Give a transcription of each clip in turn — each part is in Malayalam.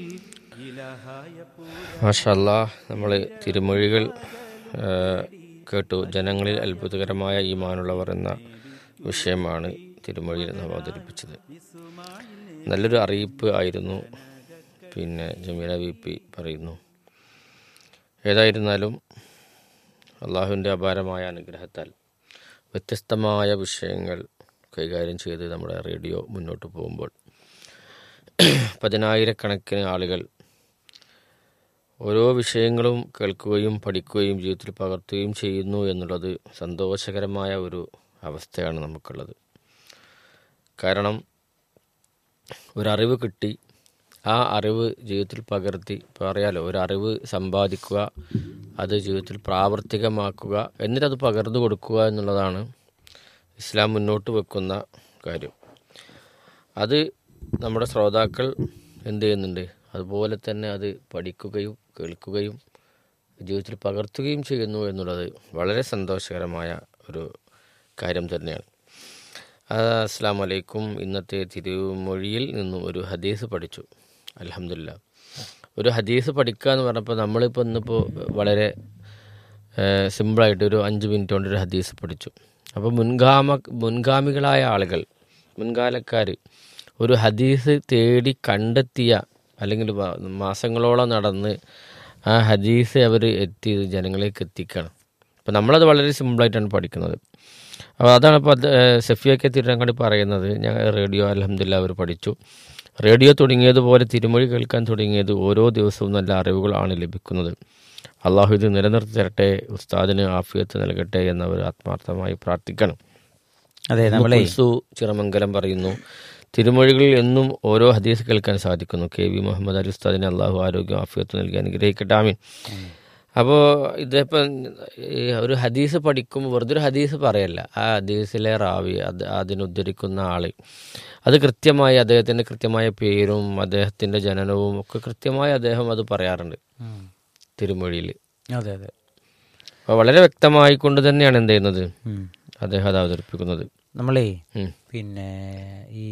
മാഷല്ല നമ്മൾ തിരുമൊഴികൾ ആ, കേട്ടു ജനങ്ങളിൽ അത്ഭുതകരമായ ഈമാനുള്ളവർ എന്ന വിഷയമാണ് തിരുമൊഴിയിൽ നാം അവതരിപ്പിച്ചത് നല്ലൊരു അറിയിപ്പ് ആയിരുന്നു പിന്നെ ജമീല വി പി പറയുന്നു ഏതായിരുന്നാലും അള്ളാഹുവിൻ്റെ അപാരമായ അനുഗ്രഹത്താൽ വ്യത്യസ്തമായ വിഷയങ്ങൾ കൈകാര്യം ചെയ്ത് നമ്മുടെ റേഡിയോ മുന്നോട്ട് പോകുമ്പോൾ പതിനായിരക്കണക്കിന് ആളുകൾ ഓരോ വിഷയങ്ങളും കേൾക്കുകയും പഠിക്കുകയും ജീവിതത്തിൽ പകർത്തുകയും ചെയ്യുന്നു എന്നുള്ളത് സന്തോഷകരമായ ഒരു അവസ്ഥയാണ് നമുക്കുള്ളത് കാരണം ഒരറിവ് കിട്ടി ആ അറിവ് ജീവിതത്തിൽ പകർത്തി ഇപ്പോൾ അറിയാലോ ഒരറിവ് സമ്പാദിക്കുക അത് ജീവിതത്തിൽ പ്രാവർത്തികമാക്കുക എന്നിട്ടത് പകർന്നു കൊടുക്കുക എന്നുള്ളതാണ് ഇസ്ലാം മുന്നോട്ട് വെക്കുന്ന കാര്യം അത് നമ്മുടെ ശ്രോതാക്കൾ എന്ത് ചെയ്യുന്നുണ്ട് അതുപോലെ തന്നെ അത് പഠിക്കുകയും കേൾക്കുകയും ജീവിതത്തിൽ പകർത്തുകയും ചെയ്യുന്നു എന്നുള്ളത് വളരെ സന്തോഷകരമായ ഒരു കാര്യം തന്നെയാണ് ആ, അസ്സാം വലൈക്കും ഇന്നത്തെ തിരുമൊഴിയിൽ നിന്നും ഒരു ഹദീസ് പഠിച്ചു അലഹമില്ല ഒരു ഹദീസ് പഠിക്കുക എന്ന് പറഞ്ഞപ്പോൾ നമ്മളിപ്പോൾ ഇന്നിപ്പോൾ വളരെ സിമ്പിളായിട്ട് ഒരു അഞ്ച് മിനിറ്റ് കൊണ്ട് ഒരു ഹദീസ് പഠിച്ചു അപ്പോൾ മുൻഗാമ മുൻഗാമികളായ ആളുകൾ മുൻകാലക്കാർ ഒരു ഹദീസ് തേടി കണ്ടെത്തിയ അല്ലെങ്കിൽ വ- മാസങ്ങളോളം നടന്ന് ആ ഹദീസ് അവർ എത്തി ജനങ്ങളിലേക്ക് എത്തിക്കണം അപ്പോൾ നമ്മളത് വളരെ സിമ്പിളായിട്ടാണ് പഠിക്കുന്നത് അപ്പോൾ അതാണ് ഇപ്പോൾ അത് സഫിയൊക്കെ തിരുരങ്ങാടി പറയുന്നത് ഞാൻ റേഡിയോ അലഹമില്ല അവർ പഠിച്ചു റേഡിയോ തുടങ്ങിയതുപോലെ തിരുമൊഴി കേൾക്കാൻ തുടങ്ങിയത് ഓരോ ദിവസവും നല്ല അറിവുകളാണ് ലഭിക്കുന്നത് അള്ളാഹു ഇത് നിലനിർത്തി തരട്ടെ ഉസ്താദിന് ആഫിയത്ത് നൽകട്ടെ എന്നവർ ആത്മാർത്ഥമായി പ്രാർത്ഥിക്കണം അതെ നമ്മളെ കുൽസു ചിറമംഗലം പറയുന്നു തിരുമൊഴികളിൽ എന്നും ഓരോ ഹദീസ് കേൾക്കാൻ സാധിക്കുന്നു കെ വി മുഹമ്മദ് അലി ഉസ്താദിന് അള്ളാഹു ആരോഗ്യം ആഫിയത്ത് നൽകി അനുഗ്രഹിക്കട്ടെ ആമീൻ അപ്പോൾ ഇതിപ്പം ഈ ഒരു ഹദീസ് പഠിക്കുമ്പോൾ വെറുതെ ഒരു ഹദീസ് പറയല്ല ആ ഹദീസിലെ റാവി അത് അതിനുദ്ധരിക്കുന്ന ആൾ അത് കൃത്യമായി അദ്ദേഹത്തിൻ്റെ കൃത്യമായ പേരും അദ്ദേഹത്തിൻ്റെ ജനനവും ഒക്കെ കൃത്യമായി അദ്ദേഹം അത് പറയാറുണ്ട് തിരുമൊഴിയിൽ അതെ അതെ അപ്പോൾ വളരെ വ്യക്തമായിക്കൊണ്ട് തന്നെയാണ് എന്ത് ചെയ്യുന്നത് ഉം. അദ്ദേഹം അത് അവതരിപ്പിക്കുന്നത് നമ്മളേ ഉം. പിന്നെ ഈ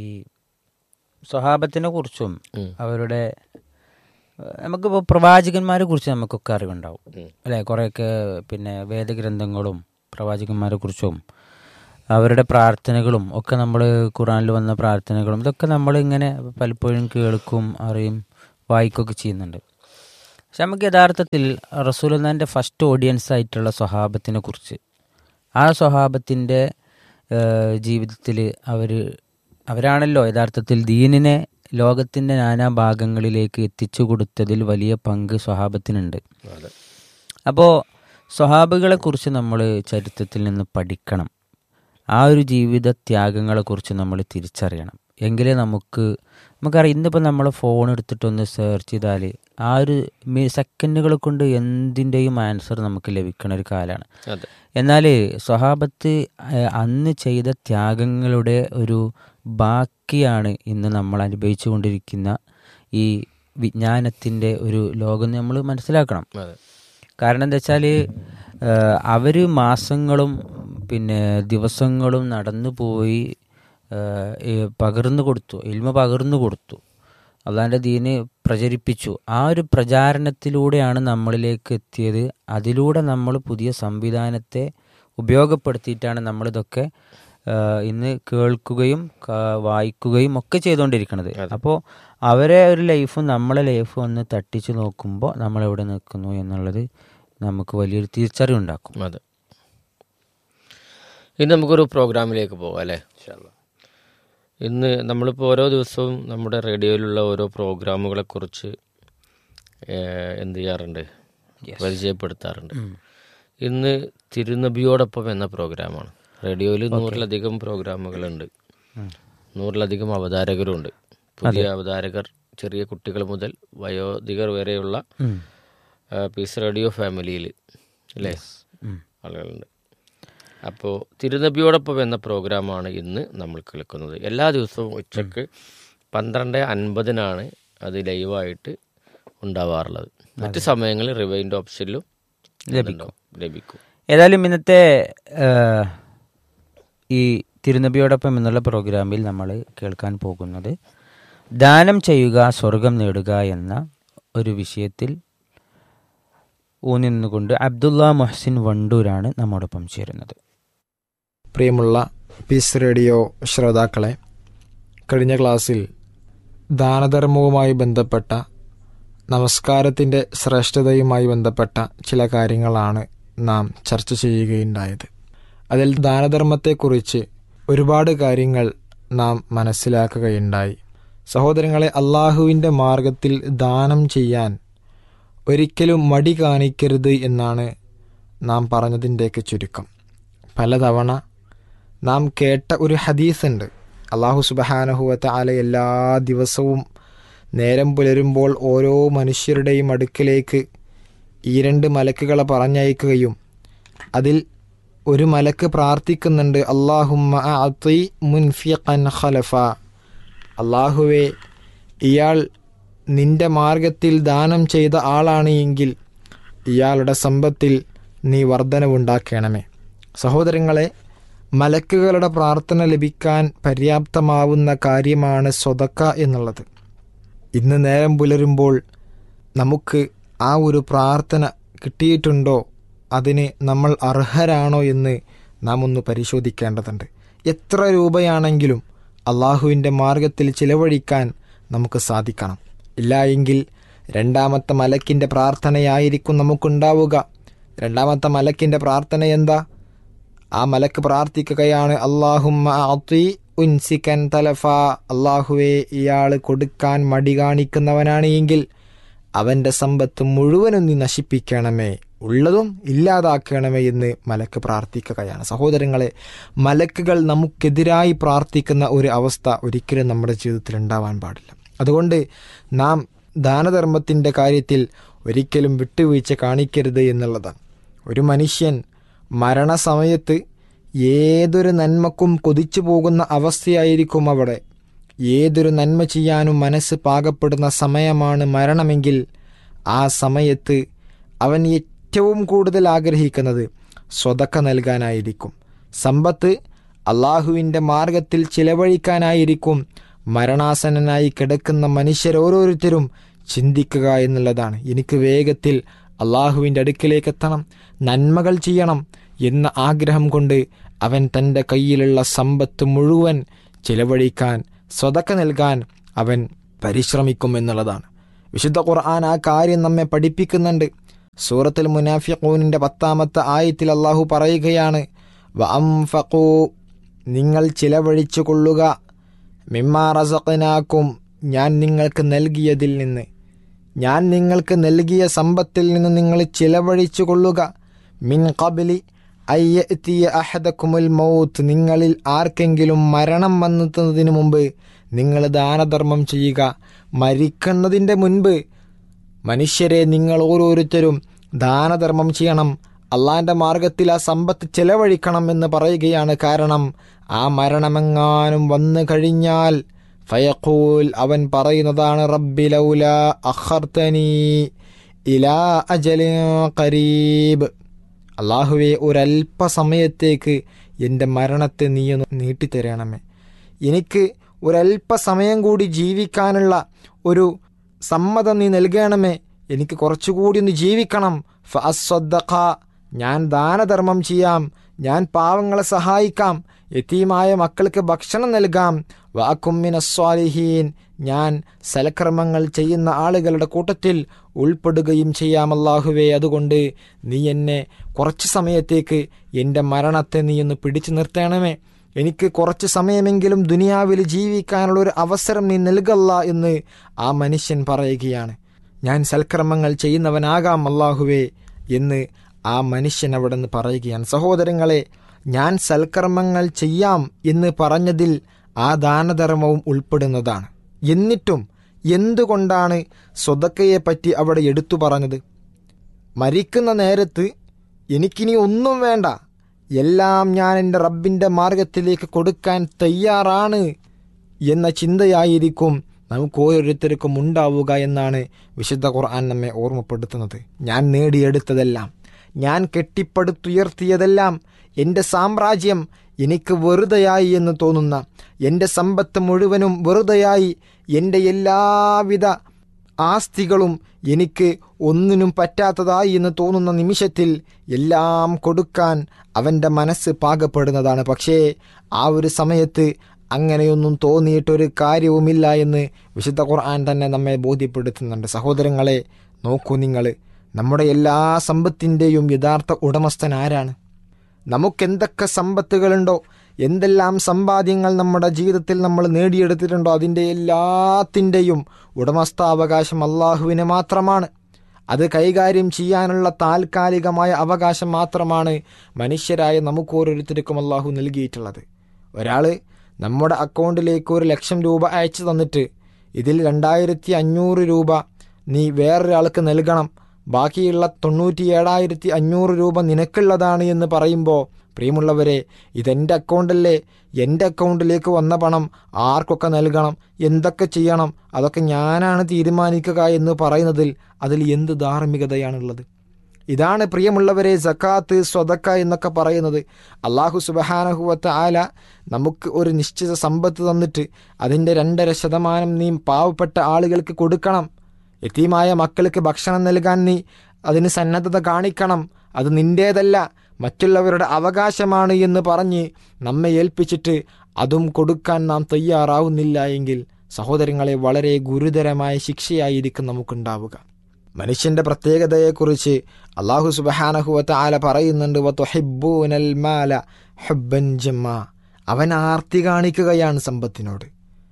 സ്വഹാബത്തിനെ കുറിച്ചും ഉം. അവരുടെ ഏഹ്, നമുക്കിപ്പോൾ പ്രവാചകന്മാരെ കുറിച്ച് നമുക്കൊക്കെ അറിവുണ്ടാവും ഉം. അല്ലേ കുറേയൊക്കെ പിന്നെ വേദഗ്രന്ഥങ്ങളും പ്രവാചകന്മാരെ കുറിച്ചും അവരുടെ പ്രാർത്ഥനകളും ഒക്കെ നമ്മൾ ഖുറാനിൽ വന്ന പ്രാർത്ഥനകളും ഇതൊക്കെ നമ്മൾ ഇങ്ങനെ പലപ്പോഴും കേൾക്കും അറിയും വായിക്കുകയൊക്കെ ചെയ്യുന്നുണ്ട് പക്ഷെ നമുക്ക് യഥാർത്ഥത്തിൽ റസൂലുള്ളാൻ്റെ ഫസ്റ്റ് ഓഡിയൻസ് ആയിട്ടുള്ള സ്വഹാബത്തിനെ കുറിച്ച് ആ സ്വഹാബത്തിൻ്റെ ജീവിതത്തിൽ അവർ അവരാണല്ലോ യഥാർത്ഥത്തിൽ ദീനിനെ ലോകത്തിൻ്റെ നാനാ ഭാഗങ്ങളിലേക്ക് എത്തിച്ചു കൊടുത്തതിൽ വലിയ പങ്ക് സ്വഹാബത്തിനുണ്ട് അതെ അപ്പോൾ സ്വഹാബികളെക്കുറിച്ച് നമ്മൾ ചരിത്രത്തിൽ നിന്ന് പഠിക്കണം ആ ഒരു ജീവിത ത്യാഗങ്ങളെക്കുറിച്ച് നമ്മൾ തിരിച്ചറിയണം എങ്കിലേ നമുക്ക് നമുക്കറിയാം ഇന്നിപ്പോൾ നമ്മൾ ഫോൺ എടുത്തിട്ടൊന്ന് സെർച്ച് ചെയ്താൽ ആ ഒരു സെക്കൻഡുകൾ കൊണ്ട് എന്തിൻ്റെയും ആൻസർ നമുക്ക് ലഭിക്കുന്ന ഒരു കാലമാണ് അതെ എന്നാൽ സ്വഹാബത്ത് ഏഹ്, അന്ന് ചെയ്ത ത്യാഗങ്ങളുടെ ഒരു ബാക്കിയാണ് ഇന്ന് നമ്മൾ അനുഭവിച്ചു കൊണ്ടിരിക്കുന്ന ഈ വിജ്ഞാനത്തിൻ്റെ ഒരു ലോകം നമ്മൾ മനസ്സിലാക്കണം അതെ കാരണം എന്താ വെച്ചാൽ അവർ മാസങ്ങളും പിന്നെ ദിവസങ്ങളും നടന്നു പോയി ഏഹ്, ഈ പകർന്നു കൊടുത്തു ഇൽമ പകർന്നു കൊടുത്തു അള്ളാൻ്റെ ദീന് പ്രചരിപ്പിച്ചു ആ ഒരു പ്രചാരണത്തിലൂടെയാണ് നമ്മളിലേക്ക് എത്തിയത് അതിലൂടെ നമ്മൾ പുതിയ സംവിധാനത്തെ ഉപയോഗപ്പെടുത്തിയിട്ടാണ് നമ്മളിതൊക്കെ ഏഹ്, ഇന്ന് കേൾക്കുകയും ക- വായിക്കുകയും ഒക്കെ ചെയ്തുകൊണ്ടിരിക്കുന്നത് അപ്പോൾ അവരെ ഒരു ലൈഫും നമ്മളെ ലൈഫും ഒന്ന് തട്ടിച്ചു നോക്കുമ്പോൾ നമ്മളെവിടെ നിൽക്കുന്നു എന്നുള്ളത് നമുക്ക് വലിയൊരു തിരിച്ചറിവുണ്ടാക്കും അതെ ഇനി നമുക്കൊരു പ്രോഗ്രാമിലേക്ക് പോകാം അല്ലേ ഇന്ന് നമ്മളിപ്പോൾ ഓരോ ദിവസവും നമ്മുടെ റേഡിയോയിലുള്ള ഓരോ പ്രോഗ്രാമുകളെ കുറിച്ച് എന്ത് ചെയ്യാറുണ്ട് പരിചയപ്പെടുത്താറുണ്ട് ഇന്ന് തിരുനബിയോടൊപ്പം എന്ന പ്രോഗ്രാമാണ് റേഡിയോയിൽ നൂറിലധികം പ്രോഗ്രാമുകളുണ്ട് നൂറിലധികം അവതാരകരുണ്ട് പുതിയ അവതാരകർ ചെറിയ കുട്ടികൾ മുതൽ വയോധികർ വരെയുള്ള ഉം. ആ, പീസ് റേഡിയോ ഫാമിലിയിൽ അല്ലേ ആളുകളുണ്ട് അപ്പോൾ തിരുനബിയോടൊപ്പം എന്ന പ്രോഗ്രാമാണ് ഇന്ന് നമ്മൾ കേൾക്കുന്നത് എല്ലാ ദിവസവും ഉച്ചക്ക് പന്ത്രണ്ട് അൻപതിനാണ് അത് ലൈവായിട്ട് ഉണ്ടാവാറുള്ളത് മറ്റ് സമയങ്ങളിൽ റിവൈൻഡ് ഓപ്ഷനിലും ലഭിക്കും ലഭിക്കും ഏതായാലും ഇന്നത്തെ ഏഹ്, ഈ തിരുനബിയോടൊപ്പം എന്നുള്ള പ്രോഗ്രാമിൽ നമ്മൾ കേൾക്കാൻ പോകുന്നത് ദാനം ചെയ്യുക സ്വർഗം നേടുക എന്ന ഒരു വിഷയത്തിൽ ഊന്നി നിന്നുകൊണ്ട് അബ്ദുള്ള മൊഹസിൻ വണ്ടൂരാണ് നമ്മോടൊപ്പം ചേരുന്നത് പ്രിയമുള്ള പീസ് റേഡിയോ ശ്രോതാക്കളെ കഴിഞ്ഞ ക്ലാസ്സിൽ ദാനധർമ്മവുമായി ബന്ധപ്പെട്ട നമസ്കാരത്തിൻ്റെ ശ്രേഷ്ഠതയുമായി ബന്ധപ്പെട്ട ചില കാര്യങ്ങളാണ് നാം ചർച്ച ചെയ്യുകയുണ്ടായത് അതിൽ ദാനധർമ്മത്തെക്കുറിച്ച് ഒരുപാട് കാര്യങ്ങൾ നാം മനസ്സിലാക്കുകയുണ്ടായി സഹോദരങ്ങളെ അള്ളാഹുവിൻ്റെ മാർഗത്തിൽ ദാനം ചെയ്യാൻ ഒരിക്കലും മടി കാണിക്കരുത് എന്നാണ് നാം പറഞ്ഞതിൻ്റെയൊക്കെ ചുരുക്കം പലതവണ നാം കേട്ട ഒരു ഹദീസ് ഉണ്ട് അള്ളാഹു സുബഹാനഹുവത്ത ആല എല്ലാ ദിവസവും നേരം പുലരുമ്പോൾ ഓരോ മനുഷ്യരുടെയും അടുക്കിലേക്ക് ഈ രണ്ട് മലക്കുകളെ പറഞ്ഞയക്കുകയും അതിൽ ഒരു മലക്ക് പ്രാർത്ഥിക്കുന്നുണ്ട് അള്ളാഹുമ്മ അത്തി മുൻഫിഖൻ ഖലഫ അള്ളാഹുവെ ഇയാൾ നിന്റെ മാർഗത്തിൽ ദാനം ചെയ്ത ആളാണ് എങ്കിൽ ഇയാളുടെ സമ്പത്തിൽ നീ വർധനവുണ്ടാക്കണമേ സഹോദരങ്ങളെ മലക്കുകളുടെ പ്രാർത്ഥന ലഭിക്കാൻ പര്യാപ്തമാവുന്ന കാര്യമാണ് സ്വതക്ക എന്നുള്ളത് ഇന്ന് നേരം പുലരുമ്പോൾ നമുക്ക് ആ ഒരു പ്രാർത്ഥന കിട്ടിയിട്ടുണ്ടോ അതിന് നമ്മൾ അർഹരാണോ എന്ന് നാം ഒന്ന് പരിശോധിക്കേണ്ടതുണ്ട് എത്ര രൂപയാണെങ്കിലും അള്ളാഹുവിൻ്റെ മാർഗത്തിൽ ചിലവഴിക്കാൻ നമുക്ക് സാധിക്കണം ഇല്ല എങ്കിൽ രണ്ടാമത്തെ മലക്കിൻ്റെ പ്രാർത്ഥനയായിരിക്കും നമുക്കുണ്ടാവുക രണ്ടാമത്തെ മലക്കിൻ്റെ പ്രാർത്ഥന എന്താ ആ മലക്ക് പ്രാർത്ഥിക്കുകയാണ് അള്ളാഹുമ്മ അത്തി ഉൻസിക്കൻ തലഫ അള്ളാഹുവെ ഇയാൾ കൊടുക്കാൻ മടി കാണിക്കുന്നവനാണ് എങ്കിൽ അവൻ്റെ സമ്പത്ത് മുഴുവനും നീ നശിപ്പിക്കണമേ ഉള്ളതും ഇല്ലാതാക്കണമേ എന്ന് മലക്ക് പ്രാർത്ഥിക്കുകയാണ് സഹോദരങ്ങളെ മലക്കുകൾ നമുക്കെതിരായി പ്രാർത്ഥിക്കുന്ന ഒരു അവസ്ഥ ഒരിക്കലും നമ്മുടെ ജീവിതത്തിൽ ഉണ്ടാവാൻ പാടില്ല അതുകൊണ്ട് നാം ദാനധർമ്മത്തിൻ്റെ കാര്യത്തിൽ ഒരിക്കലും വിട്ടുവീഴ്ച കാണിക്കരുത് എന്നുള്ളതാണ് ഒരു മനുഷ്യൻ മരണസമയത്ത് ഏതൊരു നന്മക്കും കൊതിച്ചു പോകുന്ന അവസ്ഥയായിരിക്കും അവിടെ ഏതൊരു നന്മ ചെയ്യാനും മനസ്സ് പാകപ്പെടുന്ന സമയമാണ് മരണമെങ്കിൽ ആ സമയത്ത് അവൻ ഏറ്റവും കൂടുതൽ ആഗ്രഹിക്കുന്നത് സ്വതക്ക നൽകാനായിരിക്കും സമ്പത്ത് അള്ളാഹുവിൻ്റെ മാർഗത്തിൽ ചിലവഴിക്കാനായിരിക്കും മരണാസനനായി കിടക്കുന്ന മനുഷ്യരോരോരുത്തരും ചിന്തിക്കുക എന്നുള്ളതാണ് എനിക്ക് വേഗത്തിൽ അള്ളാഹുവിൻ്റെ അടുക്കിലേക്ക് എത്തണം നന്മകൾ ചെയ്യണം എന്ന ആഗ്രഹം കൊണ്ട് അവൻ തൻ്റെ കയ്യിലുള്ള സമ്പത്ത് മുഴുവൻ ചിലവഴിക്കാൻ സ്വതക്ക നൽകാൻ അവൻ പരിശ്രമിക്കും എന്നുള്ളതാണ് വിശുദ്ധ ഖുർആൻ ആ കാര്യം നമ്മെ പഠിപ്പിക്കുന്നുണ്ട് സൂറത്തുൽ മുനാഫിഖൂനിൻ്റെ പത്താമത്തെ ആയത്തിൽ അള്ളാഹു പറയുകയാണ് വഅംഫഖൂ നിങ്ങൾ ചിലവഴിച്ചു കൊള്ളുക മിമ്മാ റസഖനാക്കും ഞാൻ നിങ്ങൾക്ക് നൽകിയതിൽ നിന്ന് ഞാൻ നിങ്ങൾക്ക് നൽകിയ സമ്പത്തിൽ നിന്ന് നിങ്ങൾ ചിലവഴിച്ചു കൊള്ളുക മിൻ കബലി അയ്യത്തിയ അഹദക്കുമുൽ മൗത്ത് നിങ്ങളിൽ ആർക്കെങ്കിലും മരണം വന്നെത്തുന്നതിന് മുമ്പ് നിങ്ങൾ ദാനധർമ്മം ചെയ്യുക മരിക്കുന്നതിൻ്റെ മുൻപ് മനുഷ്യരെ നിങ്ങൾ ഓരോരുത്തരും ദാനധർമ്മം ചെയ്യണം അള്ളാന്റെ മാർഗത്തിൽ ആ സമ്പത്ത് ചെലവഴിക്കണം എന്ന് പറയുകയാണ് കാരണം ആ മരണമെങ്ങാനും വന്നു കഴിഞ്ഞാൽ ഫയഖൂൽ അവൻ പറയുന്നതാണ് റബ്ബി ലൗല അഖർത്തനീ ഇലാ അജലിൻ ഖരീബ് അള്ളാഹുവെ ഒരല്പസമയത്തേക്ക് എൻ്റെ മരണത്തെ നീയൊന്ന് നീട്ടിത്തരണമേ എനിക്ക് ഒരല്പസമയം കൂടി ജീവിക്കാനുള്ള ഒരു സമ്മതം നീ നൽകണമേ എനിക്ക് കുറച്ചുകൂടി ഒന്ന് ജീവിക്കണം ഫഅസ്വദ്ദഖ ഞാൻ ദാനധർമ്മം ചെയ്യാം ഞാൻ പാവങ്ങളെ സഹായിക്കാം യതീമായ മക്കൾക്ക് ഭക്ഷണം നൽകാം വാക്കുമ്മിന സ്വാലിഹീൻ ഞാൻ സലക്രമങ്ങൾ ചെയ്യുന്ന ആളുകളുടെ കൂട്ടത്തിൽ ഉൾപ്പെടുകയും ചെയ്യാം അല്ലാഹുവേ അതുകൊണ്ട് നീ എന്നെ കുറച്ച് സമയത്തേക്ക് എൻ്റെ മരണത്തെ നീ ഒന്ന് പിടിച്ചു നിർത്തണമേ എനിക്ക് കുറച്ച് സമയമെങ്കിലും ദുനിയാവിൽ ജീവിക്കാനുള്ള ഒരു അവസരം നീ നൽകല്ല എന്ന് ആ മനുഷ്യൻ പറയുകയാണ് ഞാൻ സൽക്രമങ്ങൾ ചെയ്യുന്നവനാകാം അല്ലാഹുവേ എന്ന് ആ മനുഷ്യൻ അവിടെ നിന്ന് പറയുകയാണ് സഹോദരങ്ങളെ ഞാൻ സൽക്കർമ്മങ്ങൾ ചെയ്യാം എന്ന് പറഞ്ഞതിൽ ആ ദാനധർമ്മവും ഉൾപ്പെടുന്നതാണ് എന്നിട്ടും എന്തുകൊണ്ടാണ് സ്വതക്കയെപ്പറ്റി അവിടെ എടുത്തു പറഞ്ഞത് മരിക്കുന്ന നേരത്ത് എനിക്കിനി ഒന്നും വേണ്ട എല്ലാം ഞാൻ എൻ്റെ റബ്ബിൻ്റെ മാർഗത്തിലേക്ക് കൊടുക്കാൻ തയ്യാറാണ് എന്ന ചിന്തയായിരിക്കും നമുക്ക് ഓരോരുത്തർക്കും ഉണ്ടാവുക എന്നാണ് വിശുദ്ധ ഖുർആൻ നമ്മെ ഓർമ്മപ്പെടുത്തുന്നത് ഞാൻ നേടിയെടുത്തതെല്ലാം ഞാൻ കെട്ടിപ്പടുത്തുയർത്തിയതെല്ലാം എൻ്റെ സാമ്രാജ്യം എനിക്ക് വെറുതെയായി എന്ന് തോന്നുന്ന എൻ്റെ സമ്പത്ത് മുഴുവനും വെറുതെയായി എൻ്റെ എല്ലാവിധ ആസ്തികളും എനിക്ക് ഒന്നിനും പറ്റാത്തതായി എന്ന് തോന്നുന്ന നിമിഷത്തിൽ എല്ലാം കൊടുക്കാൻ അവൻ്റെ മനസ്സ് പാകപ്പെടുന്നതാണ് പക്ഷേ ആ ഒരു സമയത്ത് അങ്ങനെയൊന്നും തോന്നിയിട്ടൊരു കാര്യവുമില്ല എന്ന് വിശുദ്ധ ഖുർആൻ തന്നെ നമ്മെ ബോധ്യപ്പെടുത്തുന്നുണ്ട് സഹോദരങ്ങളെ നോക്കൂ നിങ്ങൾ നമ്മുടെ എല്ലാ സമ്പത്തിൻ്റെയും യഥാർത്ഥ ഉടമസ്ഥൻ ആരാണ് നമുക്കെന്തൊക്കെ സമ്പത്തുകളുണ്ടോ എന്തെല്ലാം സമ്പാദ്യങ്ങൾ നമ്മുടെ ജീവിതത്തിൽ നമ്മൾ നേടിയെടുത്തിട്ടുണ്ടോ അതിൻ്റെ എല്ലാത്തിൻ്റെയും ഉടമസ്ഥാവകാശം അള്ളാഹുവിന് മാത്രമാണ് അത് കൈകാര്യം ചെയ്യാനുള്ള താൽക്കാലികമായ അവകാശം മാത്രമാണ് മനുഷ്യരായ നമുക്ക് ഓരോരുത്തർക്കും അള്ളാഹു നൽകിയിട്ടുള്ളത് ഒരാൾ നമ്മുടെ അക്കൗണ്ടിലേക്ക് ഒരു ലക്ഷം രൂപ അയച്ചു തന്നിട്ട് ഇതിൽ രണ്ടായിരത്തി അഞ്ഞൂറ് രൂപ നീ വേറൊരാൾക്ക് നൽകണം ബാക്കിയുള്ള തൊണ്ണൂറ്റി ഏഴായിരത്തി അഞ്ഞൂറ് രൂപ നിനക്കുള്ളതാണ് എന്ന് പറയുമ്പോൾ പ്രിയമുള്ളവരെ ഇതെൻ്റെ അക്കൗണ്ടല്ലേ എൻ്റെ അക്കൗണ്ടിലേക്ക് വന്ന പണം ആർക്കൊക്കെ നൽകണം എന്തൊക്കെ ചെയ്യണം അതൊക്കെ ഞാനാണ് തീരുമാനിക്കുക എന്ന് പറയുന്നതിൽ അതിൽ എന്ത് ധാർമ്മികതയാണുള്ളത് ഇതാണ് പ്രിയമുള്ളവരെ സക്കാത്ത് സ്വതക്ക എന്നൊക്കെ പറയുന്നത് അള്ളാഹു സുബഹാനഹുവത്ത ആല നമുക്ക് ഒരു നിശ്ചിത സമ്പത്ത് തന്നിട്ട് അതിൻ്റെ രണ്ടര ശതമാനം നീ പാവപ്പെട്ട ആളുകൾക്ക് കൊടുക്കണം എത്തിയുമായ മക്കൾക്ക് ഭക്ഷണം നൽകാൻ നീ അതിന് സന്നദ്ധത കാണിക്കണം അത് നിൻ്റേതല്ല മറ്റുള്ളവരുടെ അവകാശമാണ് എന്ന് പറഞ്ഞ് നമ്മെ ഏൽപ്പിച്ചിട്ട് അതും കൊടുക്കാൻ നാം തയ്യാറാവുന്നില്ല എങ്കിൽ സഹോദരങ്ങളെ വളരെ ഗുരുതരമായ ശിക്ഷയായിരിക്കും നമുക്കുണ്ടാവുക മനുഷ്യന്റെ പ്രത്യേകതയെക്കുറിച്ച് അള്ളാഹു സുബഹാനഹുവത്ത ആല പറയുന്നുണ്ട് വത്തുഹിബ്ബൂനൽ മാല ഹബ്ബൻ ജമ്മ അവൻ ആർത്തി കാണിക്കുകയാണ് സമ്പത്തിനോട്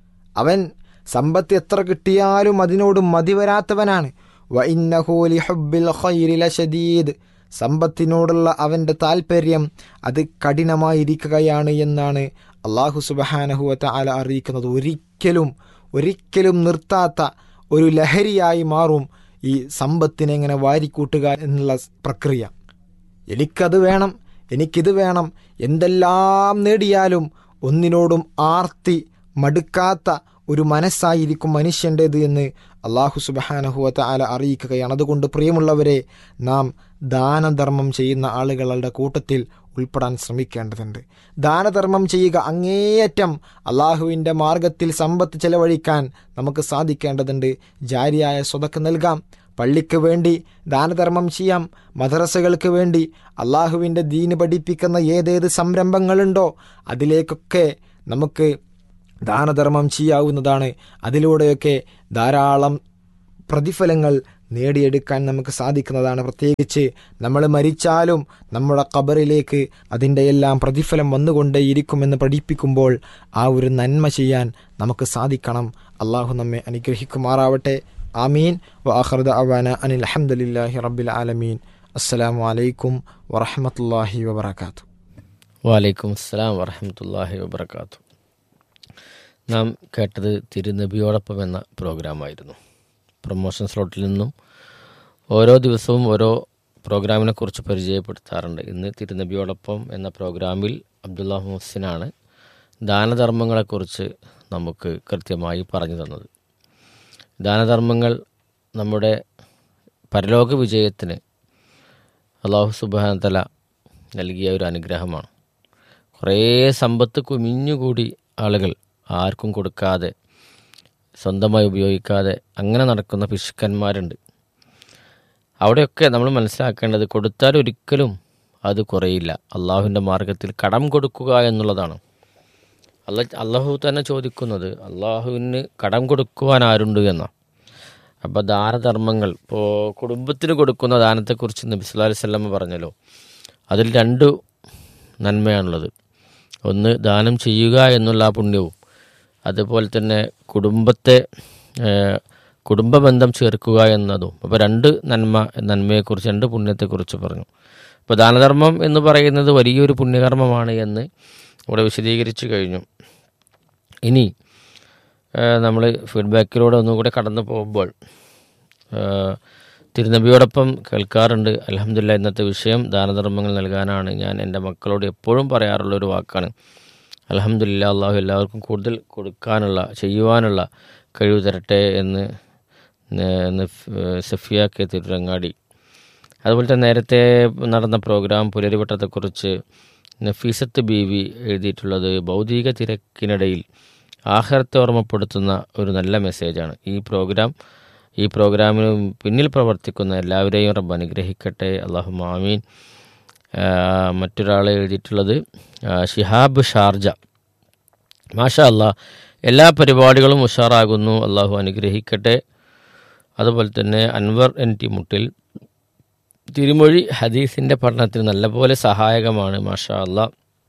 അവൻ സമ്പത്ത് എത്ര കിട്ടിയാലും അതിനോട് മതിവരാത്തവനാണ് വഇന്നഹൂലി ഹബ്ബിൽ ഖൈരി ലശദീദ് സമ്പത്തിനോടുള്ള അവൻ്റെ താല്പര്യം അത് കഠിനമായിരിക്കുകയാണ് എന്നാണ് അള്ളാഹു സുബഹാനഹുവത്ത ആല അറിയിക്കുന്നത് ഒരിക്കലും ഒരിക്കലും നിർത്താത്ത ഒരു ലഹരിയായി മാറും ഈ സമ്പത്തിനെ എങ്ങനെ വാരിക്കൂട്ടുക എന്നുള്ള പ്രക്രിയ എനിക്കത് വേണം എനിക്കിത് വേണം എന്തെല്ലാം നേടിയാലും ഒന്നിനോടും ആർത്തി മടുക്കാത്ത ഒരു മനസ്സായിരിക്കും മനുഷ്യൻ്റേത് എന്ന് അള്ളാഹു സുബഹാനഹുവത്ത ആല അറിയിക്കുകയാണ് അതുകൊണ്ട് പ്രിയമുള്ളവരെ നാം ദാനധർമ്മം ചെയ്യുന്ന ആളുകളുടെ കൂട്ടത്തിൽ ഉൾപ്പെടാൻ ശ്രമിക്കേണ്ടതുണ്ട് ദാനധർമ്മം ചെയ്യുക അങ്ങേയറ്റം അള്ളാഹുവിൻ്റെ മാർഗത്തിൽ സമ്പത്ത് ചെലവഴിക്കാൻ നമുക്ക് സാധിക്കേണ്ടതുണ്ട് ജാരിയായ സ്വതക്ക് നൽകാം പള്ളിക്ക് വേണ്ടി ദാനധർമ്മം ചെയ്യാം മദ്രസകൾക്ക് വേണ്ടി അള്ളാഹുവിൻ്റെ ദീന് പഠിപ്പിക്കുന്ന ഏതേത് സംരംഭങ്ങളുണ്ടോ അതിലേക്കൊക്കെ നമുക്ക് ദാനധർമ്മം ചെയ്യാവുന്നതാണ് അതിലൂടെയൊക്കെ ധാരാളം പ്രതിഫലങ്ങൾ നേടിയെടുക്കാൻ നമുക്ക് സാധിക്കുന്നതാണ് പ്രത്യേകിച്ച് നമ്മൾ മരിച്ചാലും നമ്മുടെ ഖബറിലേക്ക് അതിൻ്റെ എല്ലാം പ്രതിഫലം വന്നുകൊണ്ടേയിരിക്കുമെന്ന് പഠിപ്പിക്കുമ്പോൾ ആ ഒരു നന്മ ചെയ്യാൻ നമുക്ക് സാധിക്കണം അള്ളാഹു നമ്മെ അനുഗ്രഹിക്കുമാറാവട്ടെ ആമീൻ വാഹർദ അവാന അനിൽ അഹമ്മദില്ലാഹി റബ്ബിൽ ആലമീൻ അസ്സലാമു അലൈക്കും വറഹമത്തല്ലാഹി വബർക്കാത്തു വാലൈക്കും അസ്സലാം വറഹമത്തല്ലാഹി വബർക്കാത്തു നാം കേട്ടത് തിരുനബിയോടൊപ്പം എന്ന പ്രോഗ്രാമായിരുന്നു പ്രൊമോഷൻ സ്ലോട്ടിൽ നിന്നും ഓരോ ദിവസവും ഓരോ പ്രോഗ്രാമിനെ കുറിച്ച് പരിചയപ്പെടുത്താറുണ്ട് ഇന്ന് തിരുനബിയോടൊപ്പം എന്ന പ്രോഗ്രാമിൽ അബ്ദുള്ള മുഹസിനാണ് ദാനധർമ്മങ്ങളെക്കുറിച്ച് നമുക്ക് കൃത്യമായി പറഞ്ഞു തന്നത് ദാനധർമ്മങ്ങൾ നമ്മുടെ പരലോക വിജയത്തിന് അള്ളാഹു സുബാനതല നൽകിയ ഒരു അനുഗ്രഹമാണ് കുറേ സമ്പത്ത് കുമിഞ്ഞുകൂടി ആളുകൾ ആർക്കും കൊടുക്കാതെ സ്വന്തമായി ഉപയോഗിക്കാതെ അങ്ങനെ നടക്കുന്ന പിശുക്കന്മാരുണ്ട് അവിടെയൊക്കെ നമ്മൾ മനസ്സിലാക്കേണ്ടത് കൊടുത്താൽ ഒരിക്കലും അത് കുറയില്ല അള്ളാഹുവിൻ്റെ മാർഗത്തിൽ കടം കൊടുക്കുക എന്നുള്ളതാണ് അല്ല അള്ളാഹു തന്നെ ചോദിക്കുന്നത് അള്ളാഹുവിന് കടം കൊടുക്കുവാൻ ആരുണ്ട് എന്നാണ് അപ്പോൾ ദാനധർമ്മങ്ങൾ ഇപ്പോൾ കുടുംബത്തിന് കൊടുക്കുന്ന ദാനത്തെക്കുറിച്ച് നബി സല്ലല്ലാഹു അലൈഹി വസല്ലം പറഞ്ഞല്ലോ അതിൽ രണ്ട് നന്മയാണുള്ളത് ഒന്ന് ദാനം ചെയ്യുക എന്നുള്ള ആ പുണ്യവും അതുപോലെ തന്നെ കുടുംബത്തെ ഏഹ്, കുടുംബബന്ധം ചേർക്കുക എന്നതും അപ്പോൾ രണ്ട് നന്മ നന്മയെക്കുറിച്ച് രണ്ട് പുണ്യത്തെക്കുറിച്ച് പറഞ്ഞു അപ്പോൾ ദാനധർമ്മം എന്ന് പറയുന്നത് വലിയൊരു പുണ്യകർമ്മമാണ് എന്ന് ഇവിടെ വിശദീകരിച്ചു കഴിഞ്ഞു ഇനി നമ്മൾ ഫീഡ്ബാക്കിലൂടെ ഒന്നുകൂടെ കടന്നു പോകുമ്പോൾ ഏഹ്, തിരുനബിയോടൊപ്പം കേൾക്കാറുണ്ട് അലഹമില്ല ഇന്നത്തെ വിഷയം ദാനധർമ്മങ്ങൾ നൽകാനാണ് ഞാൻ എൻ്റെ മക്കളോട് എപ്പോഴും പറയാറുള്ള ഒരു വാക്കാണ് അലഹമില്ല അള്ളാഹു എല്ലാവർക്കും കൂടുതൽ കൊടുക്കാനുള്ള ചെയ്യുവാനുള്ള കഴിവ് തരട്ടെ എന്ന് ന- ന- സഫിയ കെ തിരുരങ്ങാടി അതുപോലെ തന്നെ നേരത്തെ നടന്ന പ്രോഗ്രാം പുലരിവട്ടത്തെക്കുറിച്ച് നഫീസത്ത് ബീവി എഴുതിയിട്ടുള്ളത് ഭൗതിക തിരക്കിനിടയിൽ ആഹാരത്തെ ഓർമ്മപ്പെടുത്തുന്ന ഒരു നല്ല മെസ്സേജാണ് ഈ പ്രോഗ്രാം ഈ പ്രോഗ്രാമിന് പിന്നിൽ പ്രവർത്തിക്കുന്ന എല്ലാവരെയും റബ്ബ് അനുഗ്രഹിക്കട്ടെ അള്ളാഹു മാമീൻ മറ്റൊരാൾ എഴുതിയിട്ടുള്ളത് ആ, ഷിഹാബ് ഷാർജ മാഷാ അല്ലാ എല്ലാ പരിപാടികളും ഉഷാറാകുന്നു അള്ളാഹു അനുഗ്രഹിക്കട്ടെ അതുപോലെ തന്നെ അൻവർ എൻ ടി മുട്ടിൽ തിരുമൊഴി ഹദീസിൻ്റെ പഠനത്തിന് നല്ലപോലെ സഹായകമാണ് മാഷാ അല്ലാ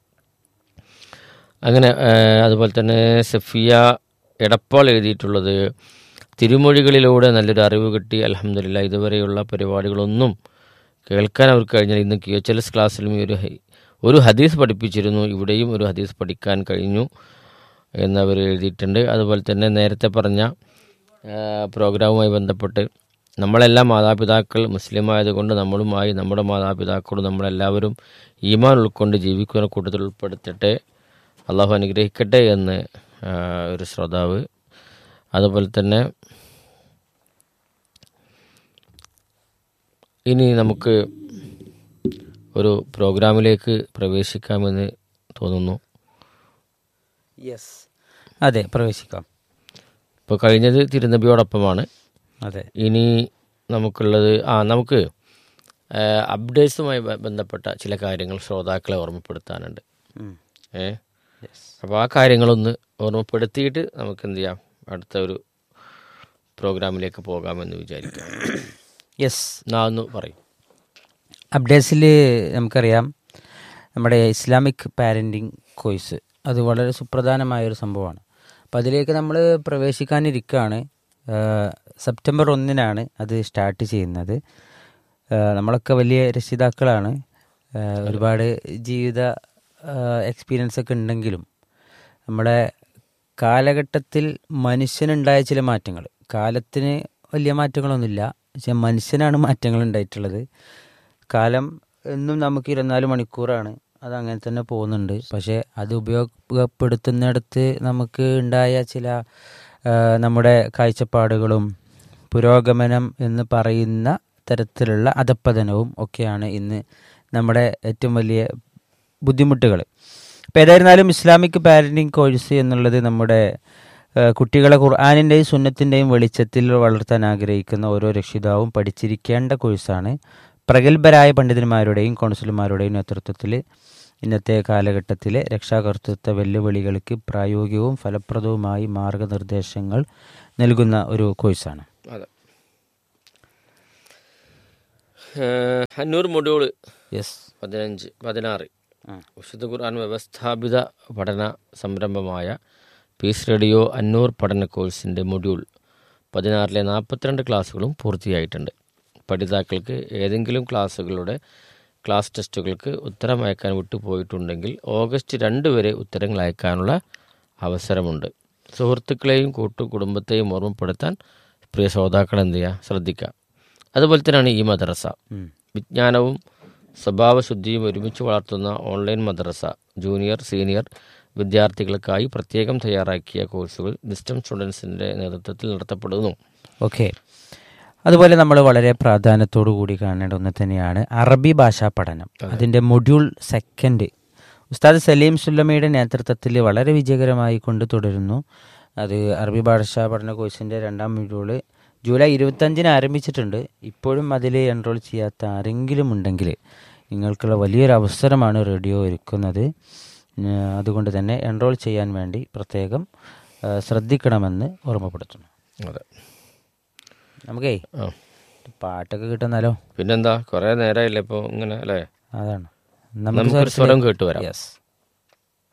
അങ്ങനെ ആ, അതുപോലെ തന്നെ സഫിയ എടപ്പാൾ എഴുതിയിട്ടുള്ളത് തിരുമൊഴികളിലൂടെ നല്ലൊരു അറിവ് കിട്ടി അലഹമില്ല ഇതുവരെയുള്ള പരിപാടികളൊന്നും കേൾക്കാൻ അവർക്ക് കഴിഞ്ഞാൽ ഇന്ന് ക്യു എച്ച് എൽ എസ് ക്ലാസ്സിലും ഈ ഒരു ഹൈ- ഒരു ഹദീസ് പഠിപ്പിച്ചിരുന്നു ഇവിടെയും ഒരു ഹദീസ് പഠിക്കാൻ കഴിഞ്ഞു എന്നവർ എഴുതിയിട്ടുണ്ട് അതുപോലെ തന്നെ നേരത്തെ പറഞ്ഞ ആ, പ്രോഗ്രാമുമായി ബന്ധപ്പെട്ട് നമ്മളെല്ലാം മാതാപിതാക്കൾ മുസ്ലിം ആയതുകൊണ്ട് നമ്മളുമായി നമ്മുടെ മാതാപിതാക്കളും നമ്മളെല്ലാവരും ഈമാൻ ഉൾക്കൊണ്ട് ജീവിക്കുന്ന കൂട്ടത്തിൽ ഉൾപ്പെടുത്തട്ടെ അള്ളാഹു അനുഗ്രഹിക്കട്ടെ എന്ന് ആ, ഒരു ശ്രോതാവ് അതുപോലെ തന്നെ ഇനി നമുക്ക് ഒരു പ്രോഗ്രാമിലേക്ക് പ്രവേശിക്കാമെന്ന് തോന്നുന്നു യെസ് അതെ പ്രവേശിക്കാം ഇപ്പോൾ കഴിഞ്ഞത് തിരുനബിയോടൊപ്പമാണ് അതെ ഇനി നമുക്കുള്ളത് ആ നമുക്ക് അപ്ഡേറ്റ്സുമായി ബ- ബന്ധപ്പെട്ട ചില കാര്യങ്ങൾ ശ്രോതാക്കളെ ഓർമ്മപ്പെടുത്താനുണ്ട് ഉം. ഏ യെസ് അപ്പോൾ ആ കാര്യങ്ങളൊന്ന് ഓർമ്മപ്പെടുത്തിയിട്ട് നമുക്ക് എന്ത് ചെയ്യാം അടുത്ത ഒരു പ്രോഗ്രാമിലേക്ക് പോകാമെന്ന് വിചാരിക്കാം യെസ് എന്നാ ഒന്ന് പറയും അപ്ഡേറ്റ്സിൽ നമുക്കറിയാം നമ്മുടെ ഇസ്ലാമിക് പാരൻറ്റിങ് കോഴ്സ് അത് വളരെ സുപ്രധാനമായ ഒരു സംഭവമാണ് അപ്പോൾ അതിലേക്ക് നമ്മൾ പ്രവേശിക്കാനിരിക്കുകയാണ് ആഹ് സെപ്റ്റംബർ ഒന്നിനാണ് അത് സ്റ്റാർട്ട് ചെയ്യുന്നത് ആഹ് നമ്മളൊക്കെ വലിയ രക്ഷിതാക്കളാണ് ആഹ് ഒരുപാട് ജീവിത എക്സ്പീരിയൻസ് ഒക്കെ ഉണ്ടെങ്കിലും നമ്മുടെ കാലഘട്ടത്തിൽ മനുഷ്യനുണ്ടായ ചില മാറ്റങ്ങൾ കാലത്തിന് വലിയ മാറ്റങ്ങളൊന്നുമില്ല പക്ഷെ മനുഷ്യനാണ് മാറ്റങ്ങൾ ഉണ്ടായിട്ടുള്ളത് കാലം എന്നും നമുക്ക് ഇരുപത്തിനാല് മണിക്കൂറാണ് അത് അങ്ങനെ തന്നെ പോകുന്നുണ്ട് പക്ഷേ അത് ഉപയോഗപ്പെടുത്തുന്നിടത്ത് നമുക്ക് ഉണ്ടായ ചില ആ, നമ്മുടെ കാഴ്ചപ്പാടുകളും പുരോഗമനം എന്ന് പറയുന്ന തരത്തിലുള്ള അധപ്പതനവും ഒക്കെയാണ് ഇന്ന് നമ്മുടെ ഏറ്റവും വലിയ ബുദ്ധിമുട്ടുകൾ അപ്പോൾ ഏതായിരുന്നാലും ഇസ്ലാമിക് പാരൻറ്റിങ് കോഴ്സ് എന്നുള്ളത് നമ്മുടെ ആ, കുട്ടികളെ ഖുർആാനിൻ്റെയും സുന്നത്തിൻ്റെയും വെളിച്ചത്തിൽ വളർത്താൻ ആഗ്രഹിക്കുന്ന ഓരോ രക്ഷിതാവും പഠിച്ചിരിക്കേണ്ട കോഴ്സാണ് പ്രഗത്ഭരായ പണ്ഡിതന്മാരുടെയും കൗൺസിലർമാരുടെയും നേതൃത്വത്തിൽ ഇന്നത്തെ കാലഘട്ടത്തിലെ രക്ഷാകർതൃത്വ വെല്ലുവിളികൾക്ക് പ്രായോഗികവും ഫലപ്രദവുമായി മാർഗനിർദ്ദേശങ്ങൾ നൽകുന്ന ഒരു കോഴ്സാണ് അതെ അന്നൂർ മൊഡ്യൂള് യെസ് പതിനഞ്ച് പതിനാറ് ആ. വിശുദ്ധ ഖുർആൻ വ്യവസ്ഥാപിത പഠന സംരംഭമായ പീസ് റേഡിയോ അന്നൂർ പഠന കോഴ്സിൻ്റെ മൊഡ്യൂൾ പതിനാറിലെ നാൽപ്പത്തിരണ്ട് ക്ലാസ്സുകളും പൂർത്തിയായിട്ടുണ്ട് പഠിതാക്കൾക്ക് ഏതെങ്കിലും ക്ലാസ്സുകളുടെ ക്ലാസ് ടെസ്റ്റുകൾക്ക് ഉത്തരം അയക്കാൻ വിട്ടുപോയിട്ടുണ്ടെങ്കിൽ ഓഗസ്റ്റ് രണ്ട് വരെ ഉത്തരങ്ങൾ അയക്കാനുള്ള അവസരമുണ്ട് സുഹൃത്തുക്കളെയും കൂട്ടു കുടുംബത്തെയും ഓർമ്മപ്പെടുത്താൻ പ്രിയ ശ്രോതാക്കൾ എന്ത് ചെയ്യുക ശ്രദ്ധിക്കുക അതുപോലെ തന്നെയാണ് ഈ മദ്രസ വിജ്ഞാനവും സ്വഭാവശുദ്ധിയും ഒരുമിച്ച് വളർത്തുന്ന ഓൺലൈൻ മദ്രസ ജൂനിയർ സീനിയർ വിദ്യാർത്ഥികൾക്കായി പ്രത്യേകം തയ്യാറാക്കിയ കോഴ്സുകൾ വിസ്റ്റം സ്റ്റുഡൻസിൻ്റെ നേതൃത്വത്തിൽ നടത്തപ്പെടുന്നു ഓക്കെ അതുപോലെ നമ്മൾ വളരെ പ്രാധാന്യത്തോടു കൂടി കാണേണ്ട ഒന്ന് തന്നെയാണ് അറബി ഭാഷാ പഠനം അതിൻ്റെ മൊഡ്യൂൾ സെക്കൻഡ് ഉസ്താദ് സലീം സുല്ലമയുടെ നേതൃത്വത്തിൽ വളരെ വിജയകരമായി കൊണ്ട് തുടരുന്നു അത് അറബി ഭാഷാ പഠന കോഴ്സിൻ്റെ രണ്ടാം മൊഡ്യൂള് ജൂലൈ ഇരുപത്തഞ്ചിന് ആരംഭിച്ചിട്ടുണ്ട് ഇപ്പോഴും അതിൽ എൻറോൾ ചെയ്യാത്ത ആരെങ്കിലും ഉണ്ടെങ്കിൽ നിങ്ങൾക്കുള്ള വലിയൊരു അവസരമാണ് റേഡിയോ ഒരുക്കുന്നത് ഏഹ് അതുകൊണ്ട് തന്നെ എൻറോൾ ചെയ്യാൻ വേണ്ടി പ്രത്യേകം ഏഹ് ശ്രദ്ധിക്കണമെന്ന് ഓർമ്മപ്പെടുത്തുന്നു അതെ നമുക്കേ ആ പാട്ടൊക്കെ കിട്ടുന്നാലോ പിന്നെന്താ കുറേ നേരമായില്ലേ ഇപ്പോൾ ഇങ്ങനെ അല്ലേ അതാണ് നമുക്കൊരു സ്വരം കേട്ട് വരാം യെസ്